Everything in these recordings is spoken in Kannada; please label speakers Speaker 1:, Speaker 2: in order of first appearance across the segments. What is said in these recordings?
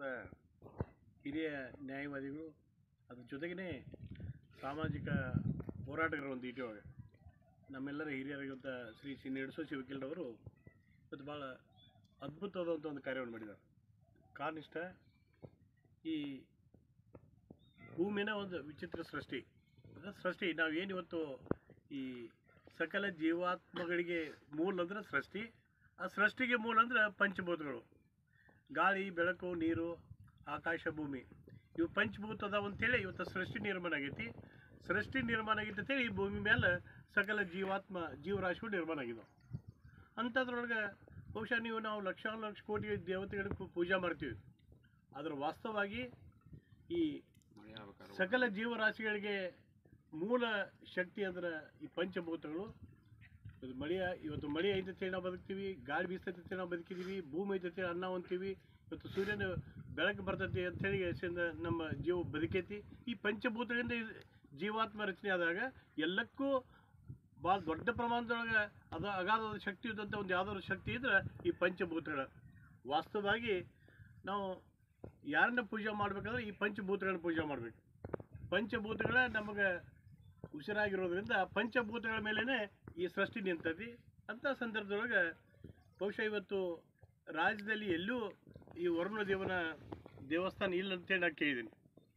Speaker 1: ಭಾರತದ ಹಿರಿಯ ನ್ಯಾಯವಾದಿಗಳು ಅದ್ರ ಜೊತೆಗೇ ಸಾಮಾಜಿಕ ಹೋರಾಟಗಾರರು ಒಂದು ಇಟ್ಟೊಳಗೆ ನಮ್ಮೆಲ್ಲರ ಹಿರಿಯರಾಗಿದ್ದ ಶ್ರೀ ಶ್ರೀ ನಡೆಸೋಚಿ ವಕೀಲರವರು ಇವತ್ತು ಭಾಳ ಅದ್ಭುತವಾದಂಥ ಒಂದು ಕಾರ್ಯವನ್ನು ಮಾಡಿದ್ದಾರೆ ಕಾರಣಿಷ್ಟ ಈ ಭೂಮಿನ ಒಂದು ವಿಚಿತ್ರ ಸೃಷ್ಟಿ ಅದು ಸೃಷ್ಟಿ ನಾವು ಏನು ಇವತ್ತು ಈ ಸಕಲ ಜೀವಾತ್ಮಗಳಿಗೆ ಮೂಲ ಅಂದ್ರೆ ಸೃಷ್ಟಿ ಆ ಸೃಷ್ಟಿಗೆ ಮೂಲ ಅಂದ್ರೆ ಪಂಚಭೂತಗಳು ಗಾಳಿ ಬೆಳಕು ನೀರು ಆಕಾಶ ಭೂಮಿ ಇವು ಪಂಚಭೂತ ಅದಾವ ಅಂತೇಳಿ ಇವತ್ತು ಸೃಷ್ಟಿ ನಿರ್ಮಾಣ ಆಗೈತಿ ಸೃಷ್ಟಿ ನಿರ್ಮಾಣ ಆಗೈತಿ ಅಂತೇಳಿ ಈ ಭೂಮಿ ಮೇಲೆ ಸಕಲ ಜೀವಾತ್ಮ ಜೀವರಾಶಿಗಳು ನಿರ್ಮಾಣ ಆಗಿದಾವೆ ಅಂಥದ್ರೊಳಗೆ ಬಹುಶಃ ನೀವು ನಾವು ಲಕ್ಷಾನು ಲಕ್ಷ ಕೋಟಿ ದೇವತೆಗಳಿಗೆ ಪೂ- ಪೂಜೆ ಮಾಡ್ತೀವಿ ಆದರೆ ವಾಸ್ತವವಾಗಿ ಈ ಸಕಲ ಜೀವರಾಶಿಗಳಿಗೆ ಮೂಲ ಶಕ್ತಿ ಅಂದ್ರೆ ಈ ಪಂಚಭೂತಗಳು ಇದು ಮಳೆಯ ಇವತ್ತು ಮಳೆ ಐತೈತೆ ನಾವು ಬದುಕ್ತೀವಿ ಗಾಳಿ ಬೀಸ್ತೈತೆ ನಾವು ಬದುಕಿದ್ದೀವಿ ಭೂಮಿ ಐತೈತೆ ಅನ್ನ ಅಂತೀವಿ ಇವತ್ತು ಸೂರ್ಯನ ಬೆಳಕು ಬರ್ತೈತಿ ಅಂಥೇಳಿ ಹೆಸರಿಂದ ನಮ್ಮ ಜೀವ ಬದುಕೈತಿ ಈ ಪಂಚಭೂತಗಳಿಂದ ಈ ಜೀವಾತ್ಮ ರಚನೆ ಆದಾಗ ಎಲ್ಲಕ್ಕೂ ಭಾಳ ದೊಡ್ಡ ಪ್ರಮಾಣದೊಳಗೆ ಅದು ಅಗಾಧವಾದ ಶಕ್ತಿ ಇದ್ದಂಥ ಒಂದು ಯಾವ್ದಾದ್ರು ಶಕ್ತಿ ಇದ್ರೆ ಈ ಪಂಚಭೂತಗಳ ವಾಸ್ತವವಾಗಿ ನಾವು ಯಾರನ್ನ ಪೂಜೆ ಮಾಡ್ಬೇಕಾದ್ರೆ ಈ ಪಂಚಭೂತಗಳನ್ನ ಪೂಜೆ ಮಾಡಬೇಕು ಪಂಚಭೂತಗಳ ನಮಗೆ ಉಸಿರಾಗಿರೋದ್ರಿಂದ ಪಂಚಭೂತಗಳ ಮೇಲೇ ಈ ಸೃಷ್ಟಿ ನಿಂತೈತಿ ಅಂಥ ಸಂದರ್ಭದೊಳಗೆ ಬಹುಶಃ ಇವತ್ತು ರಾಜ್ಯದಲ್ಲಿ ಎಲ್ಲೂ ಈ ವರುಣ ದೇವನ ದೇವಸ್ಥಾನ ಇಲ್ಲ ಅಂತೇಳಿ ನಾನು ಕೇಳಿದ್ದೀನಿ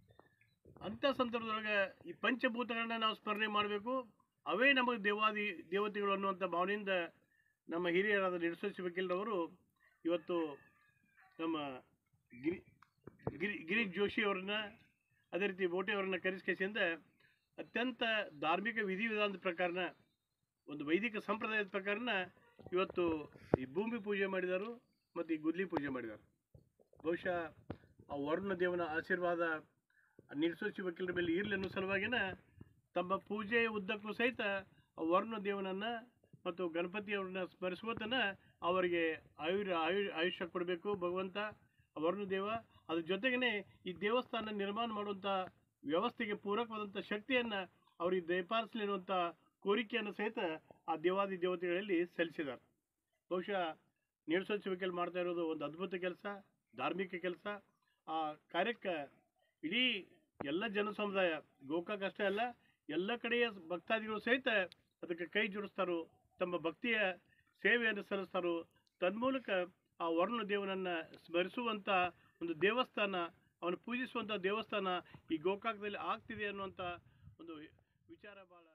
Speaker 1: ಅಂಥ ಸಂದರ್ಭದೊಳಗೆ ಈ ಪಂಚಭೂತಗಳನ್ನ ನಾವು ಸ್ಮರಣೆ ಮಾಡಬೇಕು ಅವೇ ನಮಗೆ ದೇವಾದಿ ದೇವತೆಗಳು ಅನ್ನುವಂಥ ಭಾವನೆಯಿಂದ ನಮ್ಮ ಹಿರಿಯರಾದ ನಿರ್ಸೋಸಿ ವಕೀಲರವರು ಇವತ್ತು ನಮ್ಮ ಗಿರಿ ಗಿರಿ ಗಿರೀಶ್ ಜೋಶಿ ಅವ್ರನ್ನ ಅದೇ ರೀತಿ ಬೋಟೆ ಅವರನ್ನ ಕರೆಸ್ಕೇಸಿಂದ ಅತ್ಯಂತ ಧಾರ್ಮಿಕ ವಿಧಿವಿಧಾನದ ಪ್ರಕಾರನ ಒಂದು ವೈದಿಕ ಸಂಪ್ರದಾಯದ ಪ್ರಕಾರನ ಇವತ್ತು ಈ ಭೂಮಿ ಪೂಜೆ ಮಾಡಿದರು ಮತ್ತು ಈ ಗುದ್ಲಿ ಪೂಜೆ ಮಾಡಿದ್ದಾರೆ ಬಹುಶಃ ಆ ವರುಣ ದೇವನ ಆಶೀರ್ವಾದ ನಿರ್ಸೋಚಿ ವಕೀಲರ ಮೇಲೆ ಇರಲಿ ಅನ್ನೋ ಸಲುವಾಗಿನ ತಮ್ಮ ಪೂಜೆ ಉದ್ದಕ್ಕೂ ಸಹಿತ ಆ ವರುಣ ದೇವನನ್ನು ಮತ್ತು ಗಣಪತಿ ಅವ್ರನ್ನ ಸ್ಮರಿಸ್ಕೋತನ ಅವರಿಗೆ ಆಯುರ್ ಆಯು ಆಯುಷ್ಯ ಕೊಡಬೇಕು ಭಗವಂತ ಆ ವರುಣ ದೇವ ಅದ್ರ ಜೊತೆಗೇ ಈ ದೇವಸ್ಥಾನ ನಿರ್ಮಾಣ ಮಾಡುವಂಥ ವ್ಯವಸ್ಥೆಗೆ ಪೂರಕವಾದಂಥ ಶಕ್ತಿಯನ್ನು ಅವ್ರಿಗೆ ದಯಪಾಲಿಸಲಿ ಅನ್ನುವಂಥ ಕೋರಿಕೆಯನ್ನು ಸಹಿತ ಆ ದೇವಾದಿ ದೇವತೆಗಳಲ್ಲಿ ಸಲ್ಲಿಸಿದ್ದಾರೆ ಬಹುಶಃ ನೇರ್ಸೋತ್ಸವಕ್ಕೆ ಮಾಡ್ತಾ ಇರೋದು ಒಂದು ಅದ್ಭುತ ಕೆಲಸ ಧಾರ್ಮಿಕ ಕೆಲಸ ಆ ಕಾರ್ಯಕ್ಕೆ ಇಡೀ ಎಲ್ಲ ಜನ ಸಮುದಾಯ ಗೋಕಾಕ್ ಅಷ್ಟೇ ಅಲ್ಲ ಎಲ್ಲ ಕಡೆಯ ಭಕ್ತಾದಿಗಳು ಸಹಿತ ಅದಕ್ಕೆ ಕೈ ಜೋಡಿಸ್ತಾರೋ ತಮ್ಮ ಭಕ್ತಿಯ ಸೇವೆಯನ್ನು ಸಲ್ಲಿಸ್ತಾರೋ ತನ್ಮೂಲಕ ಆ ವರುಣ ದೇವನನ್ನು ಸ್ಮರಿಸುವಂಥ ಒಂದು ದೇವಸ್ಥಾನ ಅವನು ಪೂಜಿಸುವಂಥ ದೇವಸ್ಥಾನ ಈ ಗೋಕಾಕದಲ್ಲಿ ಆಗ್ತಿದೆ ಅನ್ನುವಂಥ ಒಂದು ವಿಚಾರ ಭಾಳ